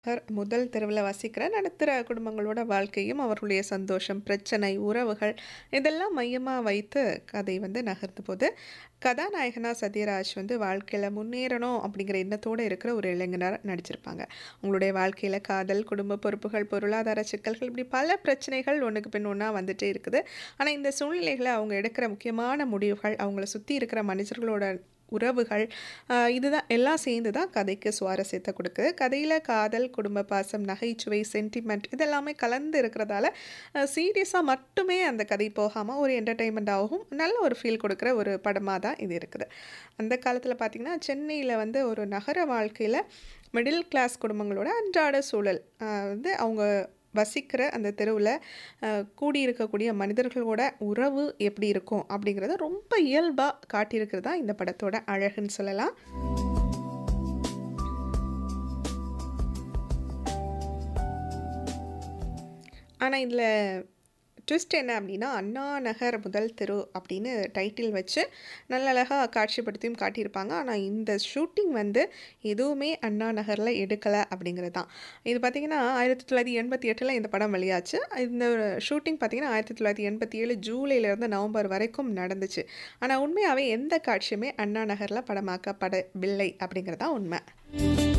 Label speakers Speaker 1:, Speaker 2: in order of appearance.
Speaker 1: Her முதல் தெருவுல வசிக்கிற நடுத்தர குடும்பங்களோட வாழ்க்கையும், அவர்களுடைய சந்தோஷம், பிரச்சனை, உறவுகள் இதெல்லாம் மையமா வைத்து கதை வந்து நகர்ந்து போது. கதாநாயகனா சத்யராஜ் வந்து வாழ்க்கையில முன்னேறணும் அப்படிங்கிற எண்ணத்தோட இருக்கிற ஒரு இளைஞனா நடிச்சிருப்பாங்க. உங்களுடைய வாழ்க்கையில காதல், குடும்ப பொறுப்புகள், பொருளாதார சிக்கல்கள் இப்படி பல பிரச்சனைகள் ஒண்ணுக்கு பின் ஒண்ணா வந்துட்டே இருக்குது. ஆனா இந்த சூழ்நிலைகள அவங்க எடுக்கிற முக்கியமான முடிவுகள், அவங்கள சுத்தி இருக்கிற மனிதர்களோட உறவுகள், அ இதுதான் எல்லாம் சேர்ந்து தான் கதைக்கு சுவாரஸ்யத்த குடுக்குது. கதையில காதல், குடும்ப பாசம், நகைச்சுவை, சென்டிமெண்ட் இதெல்லாமே கலந்து இருக்கிறதால, அ சீரியஸா மட்டுமே அந்த கதை போகாம ஒரு என்டர்டெயின்மென்ட்டாவும், நல்ல ஒரு ஃபீல் குடுக்குற ஒரு படமா தான் இது இருக்குது. அந்த காலத்தில பார்த்தீங்கன்னா, சென்னையில வந்து ஒரு நகர வாழ்க்கையில மிடில் கிளாஸ் குடும்பங்களோட அன்றாட சூழல் அ வந்து அவங்க வசிக்கிற அந்த தெருவுல அ கூடியிருக்கக்கூடிய மனிதர்களோட உறவு எப்படி இருக்கும் அப்படிங்கிறத ரொம்ப இயல்பா காட்டியிருக்கிறது தான் இந்த படத்தோட அழகுன்னு சொல்லலாம். ஆனா இதில ட்விஸ்ட் என்ன அப்படின்னா, "அண்ணா நகர் முதல் தெரு" அப்படின்னு டைட்டில் வச்சு நல்ல அழகா காட்சிப்படுத்தியும் காட்டியிருப்பாங்க. ஆனா இந்த ஷூட்டிங் வந்து எதுவுமே அண்ணா நகர்ல எடுக்கல அப்படிங்கிறது தான். இது பார்த்தீங்கன்னா 1988ல இந்த படம் வெளியாச்சு. இந்த ஷூட்டிங் பார்த்தீங்கன்னா 1987 ஜூலைலேருந்து நவம்பர் வரைக்கும் நடந்துச்சு. ஆனா உண்மையாவே எந்த காட்சியுமே அண்ணா நகர்ல படமாக்கப்படவில்லை அப்படிங்கிறது தான் உண்ம.